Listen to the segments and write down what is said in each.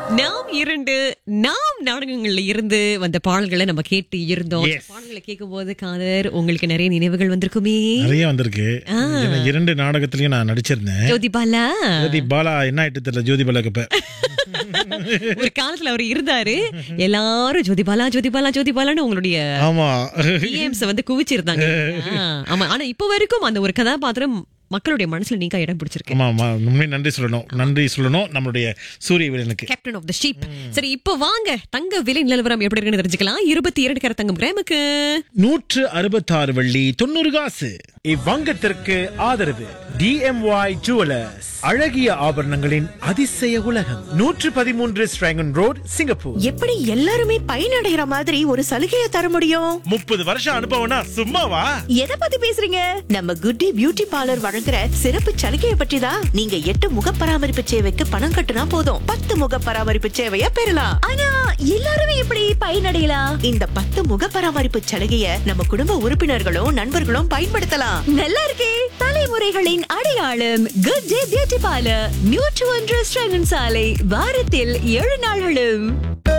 நாம் இரண்டு நாம் நாடகங்கள்ல இருந்து வந்த பாடல்களை நம்ம கேட்டு இருந்தோம் Yes. பாடல்களை கேட்கும் போது காதர் உங்களுக்கு நிறைய நினைவுகள் வந்திருக்குமே நிறைய வந்திருக்கு ஏன்னா இரண்டு நாடகத்திலயும் நான் நடிச்சிருந்தேன் ஜோதி பாலா ஜோதி பாலா என்ன ஆயிட்டு தெரியல ஜோதி பாலாக்கு இப்ப ஒரு காலத்துல அவர் இருந்தாரு எல்லாரும் ஜோதி பாலா ஜோதி பாலா ஜோதி பாலான்னு உங்களுடைய ஆமா டிஎம்ஸ் வந்து குவிச்சிருந்தாங்க ஆ, ஆமா ஆனா இப்ப வரைக்கும் அந்த ஒரு கதாபாத்திரம் மக்களுடைய மனசுல நீங்க இடம் பிடிச்சிருக்கு ஆமா ஆமா உண்மை நன்றி சொல்லணும் நன்றி சொல்லணும் நம்மளுடைய சூரிய வீரனுக்கு கேப்டன் ஆஃப் த ஷீப் சரி இப்போ வாங்க தங்க விலை நிலவரம் எப்படி இருக்குன்னு தெரிஞ்சுக்கலாம் இருபத்தி இரண்டு கர தங்கம் கிராமுக்கு நூற்று அறுபத்தாறு வெள்ளி தொண்ணூறு காசு இவ்வங்கத்திற்கு ஆதரவு டிஎம்ஒய் ஜுவலர்ஸ் அழகிய ஆபரணங்களின் அதிசய உலகம் நூற்று பதிமூன்று ஸ்ட்ராங்கன் ரோட் சிங்கப்பூர் எப்படி எல்லாருமே பயனடைகிற மாதிரி ஒரு சலுகையை தர முடியும் முப்பது வருஷம் அனுபவம்னா சும்மாவா எதை பத்தி பேசுறீங்க நம்ம குட்டி பியூட்டி பார்லர் வழங்குற சிறப்பு சலுகையை பற்றி தான் நீங்க எட்டு முக பராமரிப்பு சேவைக்கு பணம் கட்டுனா போதும் பத்து முக பராமரிப்பு சேவையை பெறலாம் ஆனா எல்லாருமே எப்படி பயனடையலாம் இந்த பத்து முக பராமரிப்பு சலுகையை நம்ம குடும்ப உறுப்பினர்களும் நண்பர்களும் பயன்படுத்தலாம் நல்லா இருக்கே தலைமுறைகளின் அடையாளம் குட் டே பியூட்டி பார்லர் நூற்று ஒன்று ஸ்ரங்கன் சாலை வாரத்தில் ஏழு நாள்களும்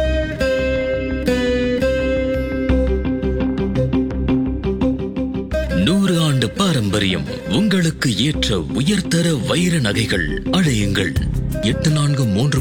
நூறு ஆண்டு பாரம்பரியம் உங்களுக்கு ஏற்ற உயர்தர வைர நகைகள் அழையுங்கள் எட்டு நான்கு மூன்று